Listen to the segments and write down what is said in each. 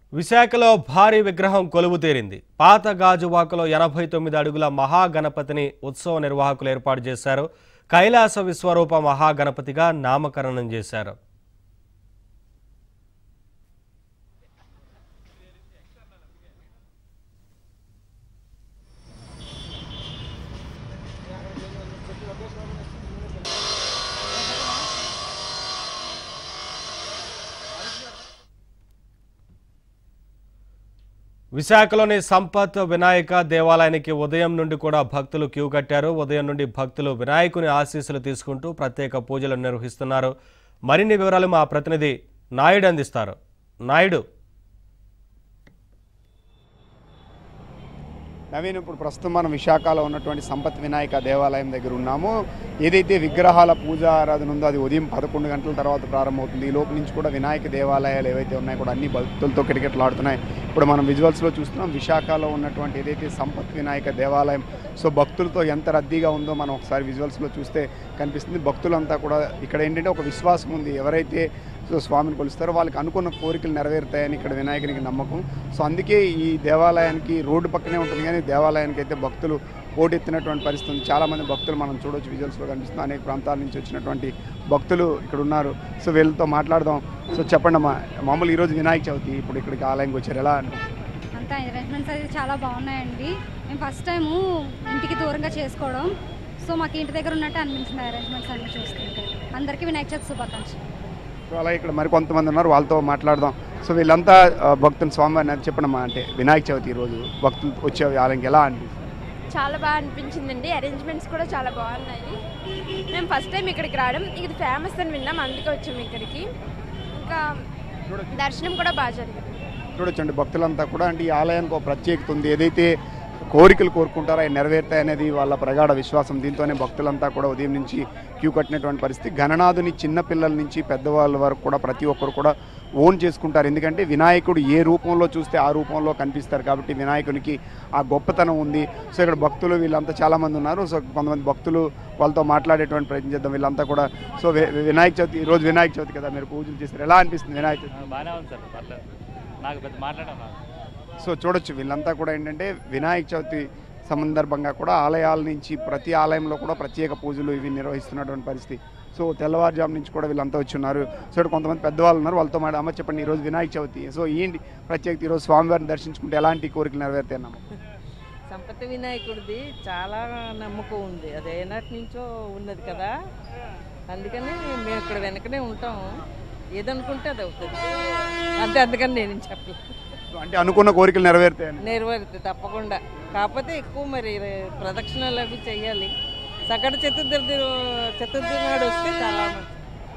విశాఖలో భారీ విగ్రహం కొలువు తీరింది పాత గాజువాకలో ఎనభై తొమ్మిది అడుగుల మహాగణపతిని ఉత్సవ నిర్వాహకులు ఏర్పాటు చేశారు కైలాస విశ్వరూప మహాగణపతిగా నామకరణం చేశారు విశాఖలోని సంపత్ వినాయక దేవాలయానికి ఉదయం నుండి కూడా భక్తులు క్యూ కట్టారు ఉదయం నుండి భక్తులు వినాయకుని ఆశీస్సులు తీసుకుంటూ ప్రత్యేక పూజలు నిర్వహిస్తున్నారు మరిన్ని వివరాలు మా ప్రతినిధి నాయుడు అందిస్తారు నాయుడు నవీన్ ఇప్పుడు ప్రస్తుతం మనం విశాఖలో ఉన్నటువంటి సంపత్ వినాయక దేవాలయం దగ్గర ఉన్నాము ఏదైతే విగ్రహాల పూజ ఆరాధన ఉందో అది ఉదయం పదకొండు గంటల తర్వాత ప్రారంభమవుతుంది ఈ లోపు నుంచి కూడా వినాయక దేవాలయాలు ఏవైతే ఉన్నాయో కూడా అన్ని భక్తులతో కిటకిటలాడుతున్నాయి ఇప్పుడు మనం విజువల్స్లో చూస్తున్నాం విశాఖలో ఉన్నటువంటి ఏదైతే సంపత్ వినాయక దేవాలయం సో భక్తులతో ఎంత రద్దీగా ఉందో మనం ఒకసారి విజువల్స్లో చూస్తే కనిపిస్తుంది భక్తులంతా కూడా ఇక్కడ ఏంటంటే ఒక విశ్వాసం ఉంది ఎవరైతే సో స్వామిని కొలుస్తారో వాళ్ళకి అనుకున్న కోరికలు నెరవేరుతాయని ఇక్కడ వినాయకునికి నమ్మకం సో అందుకే ఈ దేవాలయానికి రోడ్డు పక్కనే ఉంటుంది కానీ దేవాలయానికి అయితే భక్తులు పోటెత్తినటువంటి పరిస్థితి ఉంది చాలామంది భక్తులు మనం చూడొచ్చు విజువల్స్లో కనిపిస్తుంది అనేక ప్రాంతాల నుంచి వచ్చినటువంటి భక్తులు ఇక్కడ ఉన్నారు సో వీళ్ళతో మాట్లాడదాం సో చెప్పండి అమ్మా మామూలు ఈరోజు వినాయక చవితి ఇప్పుడు ఇక్కడికి ఆలయంకి వచ్చారు ఎలా అంతా అరేంజ్మెంట్స్ అయితే చాలా బాగున్నాయండి మేము ఫస్ట్ టైము ఇంటికి దూరంగా చేసుకోవడం సో మాకు ఇంటి దగ్గర ఉన్నట్టు అనిపించింది అరేంజ్మెంట్స్ అన్ని చూస్తుంటే అందరికీ వినాయక చవితి శుభాకాంక్షలు సో అలాగే ఇక్కడ మరి కొంతమంది ఉన్నారు వాళ్ళతో మాట్లాడదాం సో వీళ్ళంతా ఆ, భక్తులు స్వామివారిని అది చెప్పండమ్మా అంటే వినాయక చవితి ఈరోజు భక్తులు వచ్చే ఆలయంకి ఎలా అనిపిస్తుంది చాలా బాగా అనిపించిందండి అరేంజ్మెంట్స్ కూడా చాలా బాగున్నాయి మేము ఫస్ట్ టైం ఇక్కడికి రావడం ఇది ఫేమస్ అని విన్నాం అందుకే వచ్చాము ఇక్కడికి ఇంకా దర్శనం కూడా బాగా జరిగింది చూడొచ్చండి భక్తులంతా కూడా అంటే ఈ ఆలయానికి ఒక ప్రత్యేకత ఉంది ఏదైతే కోరికలు కోరుకుంటారో అవి నెరవేరుతాయి అనేది వాళ్ళ ప్రగాఢ విశ్వాసం దీంతోనే భక్తులంతా కూడా ఉదయం నుంచి క్యూ కట్టినటువంటి పరిస్థితి గణనాథుని చిన్న పిల్లల నుంచి పెద్దవాళ్ళ వరకు కూడా ప్రతి ఒక్కరు కూడా ఓన్ చేసుకుంటారు ఎందుకంటే వినాయకుడు ఏ రూపంలో చూస్తే ఆ రూపంలో కనిపిస్తారు కాబట్టి వినాయకునికి ఆ గొప్పతనం ఉంది సో ఇక్కడ భక్తులు వీళ్ళంతా చాలామంది ఉన్నారు సో కొంతమంది భక్తులు వాళ్ళతో మాట్లాడేటువంటి ప్రయత్నం చేద్దాం వీళ్ళంతా కూడా సో వి- వినాయక చవితి ఈరోజు వినాయక చవితి కదా మీరు పూజలు చేస్తారు ఎలా అనిపిస్తుంది వినాయక చవితి బాగానే ఉంది సార్ పర్లేదు నాకు పెద్ద మాట్లాడడం రాదు. సో చూడొచ్చు వీళ్ళంతా కూడా ఏంటంటే వినాయక చవితి సందర్భంగా కూడా ఆలయాల నుంచి ప్రతి ఆలయంలో కూడా ప్రత్యేక పూజలు ఇవి నిర్వహిస్తున్నటువంటి పరిస్థితి సో తెల్లవారుజాము నుంచి కూడా వీళ్ళంతా వచ్చి ఉన్నారు సో ఇక్కడ కొంతమంది పెద్దవాళ్ళు ఉన్నారు వాళ్ళతో మాట అమ్మ చెప్పండి ఈరోజు వినాయక చవితి సో ఏంటి ప్రత్యేకత ఈరోజు స్వామివారిని దర్శించుకుంటే ఎలాంటి కోరికలు నెరవేరుతాయి అన్నమ్మ సంపత్తి వినాయకుడిది చాలా నమ్మకం ఉంది అది ఏనాటి నుంచో ఉన్నది కదా అందుకని మేము ఇక్కడ వెనకనే ఉంటాం ఏదనుకుంటే అది అవుతుంది అంతే అందుకని నేను చెప్పలేదు సో అంటే అనుకున్న కోరికలు నెరవేరుతాయని నెరవేరుతుంది తప్పకుండా కాకపోతే ఎక్కువ మరి ప్రదక్షిణలు అవి చెయ్యాలి సగటు చతుర్థి చతుర్థి నాడు వస్తే చాలా మంచిది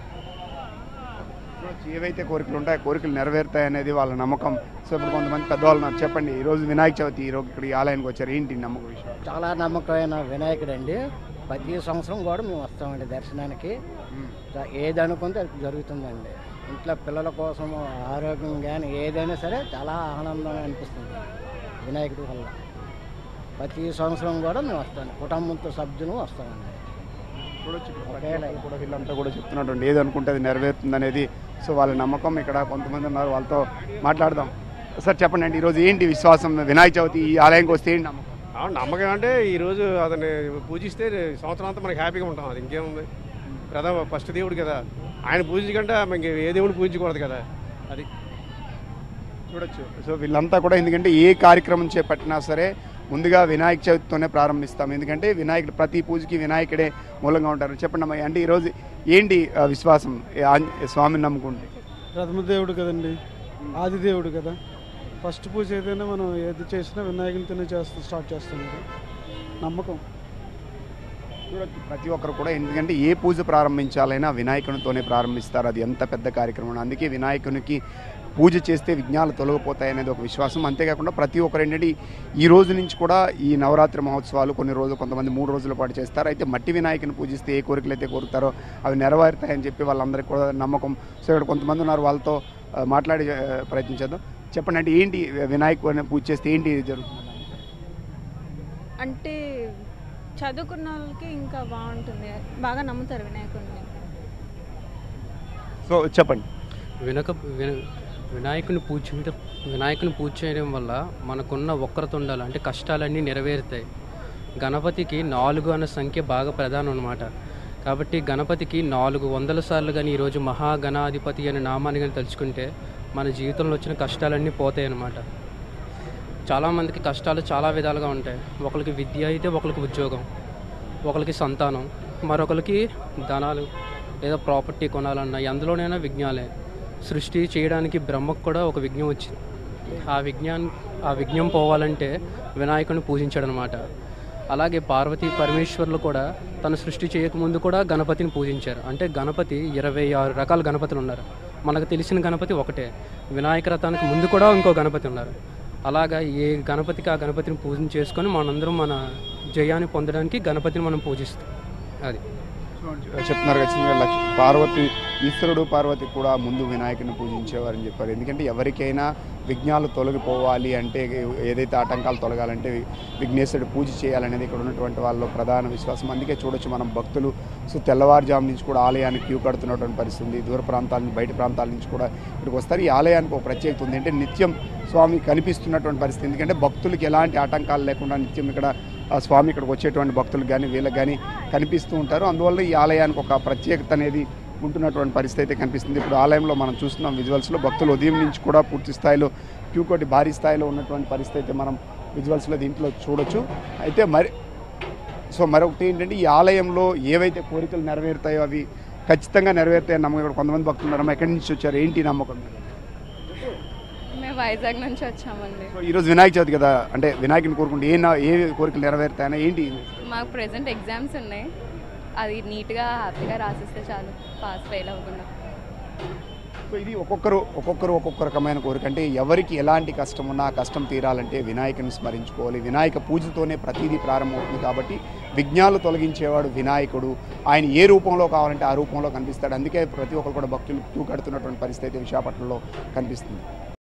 చూడొచ్చు, ఏవైతే కోరికలు ఉంటాయో ఆ కోరికలు నెరవేరుతాయి అనేది వాళ్ళ నమ్మకం సో ఇప్పుడు కొంతమంది పెద్దవాళ్ళు ఉన్నారు చెప్పండి ఈరోజు వినాయక చవితి ఈరోజు ఇక్కడ ఈ ఆలయానికి వచ్చారు ఏంటి నమ్మకం విషయం చాలా నమ్మకమైన వినాయకుడు అండి ప్రతి సంవత్సరం కూడా మేము వస్తామండి దర్శనానికి జ- ఏది అనుకుంటే అది జరుగుతుందండి ఇంట్లో పిల్లల కోసం ఆరోగ్యం కానీ ఏదైనా సరే చాలా ఆనందంగా అనిపిస్తుంది వినాయకుడి వల్ల ప్రతి సంవత్సరం కూడా మేము వస్తాం కుటుంబంతో సభ్యులు వస్తామండి చూడొచ్చు ఇక్కడ ప్రతి ఒకేలా. ఒక్కరు కూడా వీళ్ళంతా కూడా చెప్తున్నటువంటి ఏది అనుకుంటే అది నెరవేరుతుంది అనేది సో వాళ్ళ నమ్మకం ఇక్కడ కొంతమంది ఉన్నారు వాళ్ళతో మాట్లాడదాం సార్ చెప్పండి అండి ఈరోజు ఏంటి విశ్వాసం వినాయక చవితి ఈ ఆలయంకి వస్తే ఏంటి నమ్మకం ఆ, నమ్మకం అంటే ఈరోజు అతన్ని పూజిస్తే సంవత్సరం అంతా మనకి హ్యాపీగా ఉంటాం అది ఇంకేముంది ప్రథమ ఫస్ట్ దేవుడు కదా ఆయన పూజించకంటే మనకి ఏ దేవుడు పూజించకూడదు కదా అది చూడొచ్చు సో వీళ్ళంతా కూడా ఎందుకంటే ఏ కార్యక్రమం చేపట్టినా సరే ముందుగా వినాయక చవితితోనే ప్రారంభిస్తాం ఎందుకంటే వినాయకుడు ప్రతి పూజకి వినాయకుడే మూలంగా ఉంటారు చెప్పండి అమ్మా అంటే ఈరోజు ఏంటి ఆ, విశ్వాసం ఏ ఆంజ- స్వామిని నమ్ముకుంటే ప్రథమ దేవుడు కదండి ఆది దేవుడు కదా ఫస్ట్ పూజ ఏదైనా మనం ఏది చేసినా వినాయకునితోనే చేస్తాం స్టార్ట్ చేస్తాం కదా నమ్మకం చూడొచ్చు ప్రతి ఒక్కరు కూడా ఎందుకంటే ఏ పూజ ప్రారంభించాలైనా వినాయకునితోనే ప్రారంభిస్తారు అది ఎంత పెద్ద కార్యక్రమం అందుకే వినాయకునికి పూజ చేస్తే విఘ్నాలు తొలగిపోతాయి అనేది ఒక విశ్వాసం అంతేకాకుండా ప్రతి ఒక్కరు ఏంటంటే ఈ రోజు నుంచి కూడా ఈ నవరాత్రి మహోత్సవాలు కొన్ని రోజులు కొంతమంది మూడు రోజుల పాటు చేస్తారు అయితే మట్టి వినాయకుని పూజిస్తే ఏ కోరికలు అయితే కోరుతారో అవి నెరవేరుతాయని చెప్పి వాళ్ళందరికీ కూడా నమ్మకం సో ఇక్కడ కొంతమంది ఉన్నారు వాళ్ళతో ఆ, మాట్లాడి ఆ, ప్రయత్నించేద్దాం చెప్పండి అంటే ఏంటి వినాయకుని పూజ చేస్తే ఏంటి జరుగుతుంది అంటే చదువుకున్న వాళ్ళకి ఇంకా బాగుంటుంది బాగా నమ్ముతారు వినాయకుడిని సో చెప్పండి వినక విన వినాయకుని పూజ చేయడం వినాయకుని పూజ చేయడం వల్ల మనకున్న వక్రత ఉండాలి అంటే కష్టాలన్నీ నెరవేరుతాయి గణపతికి నాలుగు అన్న సంఖ్య బాగా ప్రధానం అనమాట కాబట్టి గణపతికి నాలుగు వందల సార్లు కానీ ఈరోజు మహాగణాధిపతి అనే నామాన్ని కానీ తలుచుకుంటే మన జీవితంలో వచ్చిన కష్టాలన్నీ పోతాయి అన్నమాట చాలామందికి కష్టాలు చాలా విధాలుగా ఉంటాయి ఒకరికి విద్య అయితే ఒకరికి ఉద్యోగం ఒకరికి సంతానం మరొకరికి ధనాలు లేదా ప్రాపర్టీ కొనాలన్నా ఎందులోనైనా విజ్ఞాలే సృష్టి చేయడానికి బ్రహ్మకు కూడా ఒక విజ్ఞం వచ్చింది ఆ విజ్ఞాన్ ఆ విజ్ఞం పోవాలంటే వినాయకుని పూజించాడు అనమాట అలాగే పార్వతీ పరమేశ్వర్లు కూడా తన సృష్టి చేయకముందు కూడా గణపతిని పూజించారు అంటే గణపతి ఇరవై ఆరు రకాల గణపతులు ఉన్నారు మనకు తెలిసిన గణపతి ఒకటే వినాయక రథానికి ముందు కూడా ఇంకో గణపతి ఉన్నారు అలాగా ఏ గణపతికి ఆ గణపతిని పూజన చేసుకొని మనందరం మన జయాన్ని పొందడానికి గణపతిని మనం పూజిస్తాం అది చెప్తున్నారు ఖచ్చితంగా లక్ష పార్వతి ఈశ్వరుడు పార్వతి కూడా ముందు వినాయకుని పూజించేవారని చెప్పారు ఎందుకంటే ఎవరికైనా విఘ్నాలు తొలగిపోవాలి అంటే ఏదైతే ఆటంకాలు తొలగాలంటే విఘ్నేశ్వరుడు పూజ చేయాలనేది ఇక్కడ ఉన్నటువంటి వాళ్ళలో ప్రధాన విశ్వాసం అందుకే చూడొచ్చు మనం భక్తులు సో తెల్లవారుజాము నుంచి కూడా ఆలయానికి క్యూ కడుతున్నటువంటి పరిస్థితి ఉంది దూర ప్రాంతాల నుంచి బయట ప్రాంతాల నుంచి కూడా ఇక్కడికి వస్తారు ఈ ఆలయానికి ఒక ప్రత్యేకత ఉంది అంటే నిత్యం స్వామి కనిపిస్తున్నటువంటి పరిస్థితి ఎందుకంటే భక్తులకి ఎలాంటి ఆటంకాలు లేకుండా నిత్యం ఇక్కడ ఆ స్వామి ఇక్కడికి వచ్చేటువంటి భక్తులకు కానీ వీళ్ళకి కానీ కనిపిస్తూ ఉంటారు అందువల్ల ఈ ఆలయానికి ఒక ప్రత్యేకత అనేది ఉంటున్నటువంటి పరిస్థితి అయితే కనిపిస్తుంది ఇప్పుడు ఆలయంలో మనం చూస్తున్నాం విజువల్స్లో భక్తులు ఉదయం నుంచి కూడా పూర్తి స్థాయిలో క్యూ కొట్టి భారీ స్థాయిలో ఉన్నటువంటి పరిస్థితి అయితే మనం విజువల్స్లో దీంట్లో చూడొచ్చు అయితే మరి సో మరొకటి ఏంటంటే ఈ ఆలయంలో ఏవైతే కోరికలు నెరవేరుతాయో అవి ఖచ్చితంగా నెరవేరుతాయని నమ్మకం ఇక్కడ కొంతమంది భక్తులు ఉన్నారు ఎక్కడి నుంచి వచ్చారు ఏంటి నమ్మకం మేము వైజాగ్ నుంచి వచ్చామండి సో ఈరోజు వినాయక చవితి కదా అంటే వినాయకుని కోరుకుంటే ఏ నా- ఏ కోరికలు నెరవేరుతాయనా ఏంటి మాకు ప్రెసెంట్ ఎగ్జామ్స్ ఉన్నాయి అది నీట్గా హ్యాపీగా రాసిస్తే చాలు పాస్ ఫెయిల్ అవ్వకుండా సో ఇది ఒక్కొక్కరు ఒక్కొక్కరు ఒక్కొక్క రకమైన కోరిక అంటే ఎవరికి ఎలాంటి కష్టం ఉన్నా ఆ కష్టం తీరాలంటే వినాయకుని స్మరించుకోవాలి వినాయక పూజతోనే ప్రతిదీ ప్రారంభమవుతుంది కాబట్టి విఘ్నాలు తొలగించేవాడు వినాయకుడు ఆయన ఏ రూపంలో కావాలంటే ఆ రూపంలో కనిపిస్తాడు అందుకే ప్రతి ఒక్కరు కూడా భక్తులు క్యూ కడుతున్నటువంటి పరిస్థితి అయితే విశాఖపట్నంలో కనిపిస్తుంది